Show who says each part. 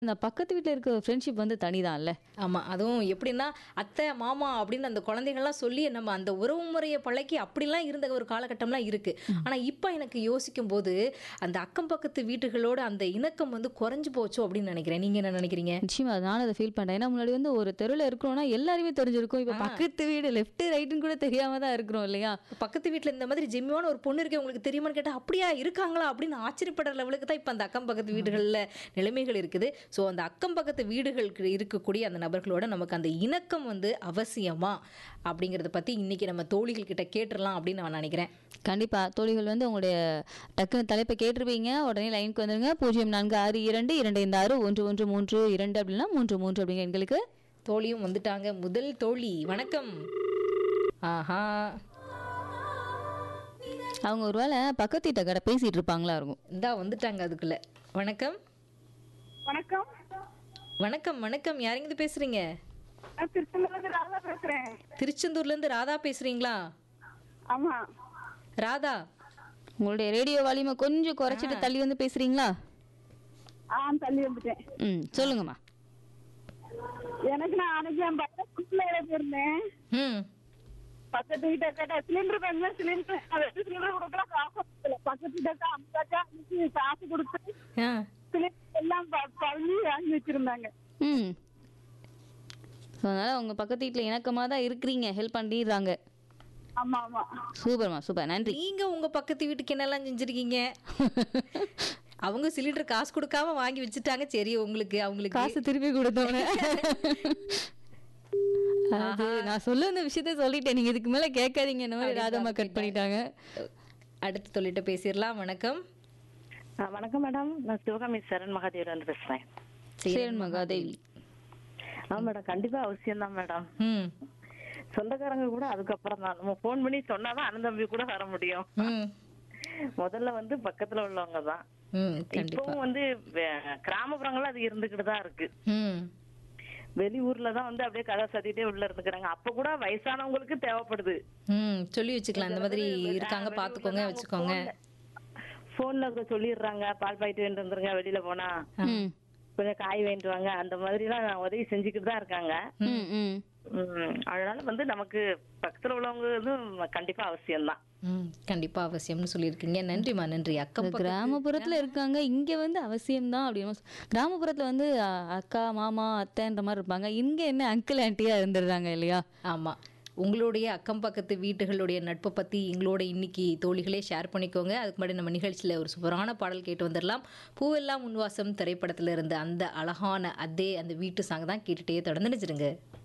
Speaker 1: இந்த பக்கத்து வீட்ல இருக்க ஃப்ரெண்ட்ஷிப் வந்து தனிதான்ல.
Speaker 2: ஆமா. அதுவும் எப்படின்னா, அத்தை, மாமா அப்படின்னு அந்த குழந்தைகள்லாம் சொல்லி நம்ம அந்த உறவு முறைய பழக்கி அப்படிலாம் இருந்த ஒரு காலகட்டம்லாம் இருக்கு. ஆனா, இப்ப எனக்கு யோசிக்கும்போது, அந்த அக்கம் பக்கத்து வீட்டுகளோட அந்த இணக்கம் வந்து குறைஞ்சு போச்சோ அப்படின்னு நினைக்கிறேன். நீங்க என்ன நினைக்கிறீங்க?
Speaker 1: நிச்சயமா நானும் அத ஃபீல் பண்றேன். ஏன்னா முன்னாடி வந்து ஒரு தெருவுல இருக்கிறோம்னா எல்லாரையுமே தெரிஞ்சிருக்கும். இப்ப
Speaker 2: ஆ.
Speaker 1: பக்கத்து வீடு லெஃப்ட் ரைட்ன்னு கூட தெரியாம தான் இருக்கிறோம் இல்லையா?
Speaker 2: பக்கத்து வீட்ல இந்த மாதிரி ஜென்யூவான ஒரு பொண்ணு இருக்கே உங்களுக்கு தெரியுமான்னு கேட்டா, அப்படியா இருக்காங்களா? அப்படின்னு ஆச்சரியப்படுற லெவலுக்கு தான் இப்ப அந்த அக்கம் பக்கத்து வீடுகள்ல நிலைமைகள் இருக்குது. ஸோ அந்த அக்கம் பக்கத்து வீடுகளுக்கு இருக்கக்கூடிய அந்த நபர்களோட நமக்கு அந்த இணக்கம் வந்து அவசியமா? அப்படிங்கிறத பத்தி இன்னைக்கு நம்ம தோழிகள் கிட்ட கேட்டுறலாம் அப்படின்னு நான் நினைக்கிறேன்.
Speaker 1: கண்டிப்பா. தோழிகள் வந்து உங்களுடைய டக்குனு தலைப்ப கேட்டுருப்பீங்க. உடனே லைனுக்கு வந்துருங்க. 0462213132 அப்படின்னா 33 அப்படிங்கிற எண்களுக்கு
Speaker 2: தோழியும் வந்துட்டாங்க. முதல் தோழி வணக்கம். ஆஹா!
Speaker 1: அவங்க ஒருவேளை பக்கத்து வீட்டுக்கார பேசிட்டு இருப்பாங்களா இருக்கும்.
Speaker 2: இந்தா வந்துட்டாங்க அதுக்குள்ள. வணக்கம்.
Speaker 3: வணக்கம்
Speaker 2: வணக்கம், வணக்கம். யாருங்கிருந்து பேசுறீங்க?
Speaker 3: நான் திருச்செந்தூர்ல ராதா பேசுறேன்
Speaker 2: திருச்செந்தூர்ல இருந்து ராதா பேசுறீங்களா?
Speaker 3: ஆமா
Speaker 2: ராதா.
Speaker 1: உங்களுடைய ரேடியோ வால்யூமை கொஞ்சம் குறைச்சிட்டு தள்ளி வந்து பேசுறீங்களா?
Speaker 3: ஆ தள்ளி வந்துட்டேன்
Speaker 1: ம் சொல்லுங்கம்மா.
Speaker 3: எனக்கு நான் அன்னைக்கு என் பையன் ஸ்கூல்ல போயிருந்தேன்
Speaker 2: ம்.
Speaker 3: பக்கத்து வீட்டை கேட்டா சிலிண்டர் பேங்க்ல சிலிண்டர் அது சிலிண்டர் கொடுக்கல காசு கொடுக்கல பக்கத்து வீட்டக்கா அம்மாக்கா அன்னைக்கு காசு கொடுத்து
Speaker 2: ஆ.
Speaker 3: சிலிண்டர் எல்லாம் ப- பழனி வாங்கி வச்சிருந்தாங்க
Speaker 1: ம். So, அதனால உங்க பக்கத்து வீட்ல இணக்கமா தான் இருக்கிறீங்க. ஹெல்ப் பண்ணிடுறாங்க.
Speaker 3: ஆமா ஆமா
Speaker 1: சூப்பர்மா சூப்பர் நன்றி.
Speaker 2: நீங்க உங்க பக்கத்து வீட்டுக்கு என்னெல்லாம் செஞ்சிருக்கீங்க? அவங்க சிலிண்டர் காசு கொடுக்காம வாங்கி வச்சுட்டாங்க. சரி உங்களுக்கு அவங்களுக்கு
Speaker 1: காசு திருப்பி கொடுத்தவன அது நான் சொல்ல வந்த விஷயத்த சொல்லிட்டேன் நீங்க இதுக்கு மேல கேட்காதீங்க இந்த மாதிரி ராதம்மா கட் பண்ணிட்டாங்க
Speaker 2: அடுத்து தொழிட்ட பேசிடலாம். வணக்கம்.
Speaker 4: ஆ, வணக்கம் மேடம் நான் சிவகாமி சரண் மகாதேவர் வந்து பேசுறேன்
Speaker 1: சேரன் மகாதேவி
Speaker 4: ஆ மேடம் கண்டிப்பா அவசியம் தான் மேடம்
Speaker 2: ம்.
Speaker 4: சொந்தக்காரங்க கூட அதுக்கப்புறம் தான் நம்ம ஃபோன் பண்ணி சொன்னாதான் அண்ணன் தம்பி கூட வர முடியும்
Speaker 2: ம்.
Speaker 4: முதல்ல வந்து பக்கத்துல உள்ளவங்க தான்
Speaker 2: ம். கண்டிப்பா.
Speaker 4: இப்பவும் வந்து வே- கிராமப்புறங்கள்ல அது இருந்துகிட்டு தான் இருக்கு
Speaker 2: ம்.
Speaker 4: வெளியூர்ல தான் வந்து அப்படியே கதை சத்திட்டே உள்ள இருந்துக்கிறாங்க அப்ப கூட வயசானவங்களுக்கு தேவைப்படுது
Speaker 2: ம். சொல்லி வச்சுக்கலாம். இந்த மாதிரி இருக்காங்க பாத்துக்கோங்க வச்சுக்கோங்க.
Speaker 4: போன்ல சொல்லிடுறாங்க பால் பாக்கெட் வேண்டு வந்துருங்க வெளியில போனா
Speaker 1: ம்
Speaker 4: கொஞ்சம் காய் வாங்கிட்டு வாங்க அந்த மாதிரி எல்லாம் உதவி செஞ்சுக்கிட்டு தான் இருக்காங்க
Speaker 1: ம் ம்
Speaker 4: உம் அதனால வந்து நமக்கு பக்கத்துல உள்ளவங்க வந்து கண்டிப்பா அவசியம்தான்
Speaker 2: ம். கண்டிப்பா அவசியம்னு சொல்லியிருக்கீங்க. நன்றிம்மா நன்றி. அக்கம்
Speaker 1: இந்த
Speaker 2: பக்கத்து
Speaker 1: கிராமப்புறத்துல இருக்காங்க இங்க வந்து அவசியம்தான் அப்படின்னு சொ- கிராமப்புறத்துல வந்து அ, அக்கா மாமா அத்தைன்ற மாதிரி இருப்பாங்க இங்க என்ன அங்கிள் ஆண்டியா இருந்துடுறாங்க இல்லையா
Speaker 2: ஆமா. உங்களுடைய அக்கம் பக்கத்து வீட்டுகளுடைய நட்பை பத்தி எங்களோட இன்னைக்கு தோழிகளே ஷேர் பண்ணிக்கோங்க. அதுக்கு முன்னாடி நம்ம நிகழ்ச்சியில ஒரு சூப்பரான பாடல் கேட்டு வந்துடலாம். பூவெல்லாம் உன்வாசம் திரைப்படத்துல இருந்த அந்த அழகான அதே அந்த வீட்டு சாங் தான் கேட்டுட்டே தொடர்ந்து நினைச்சிருங்க.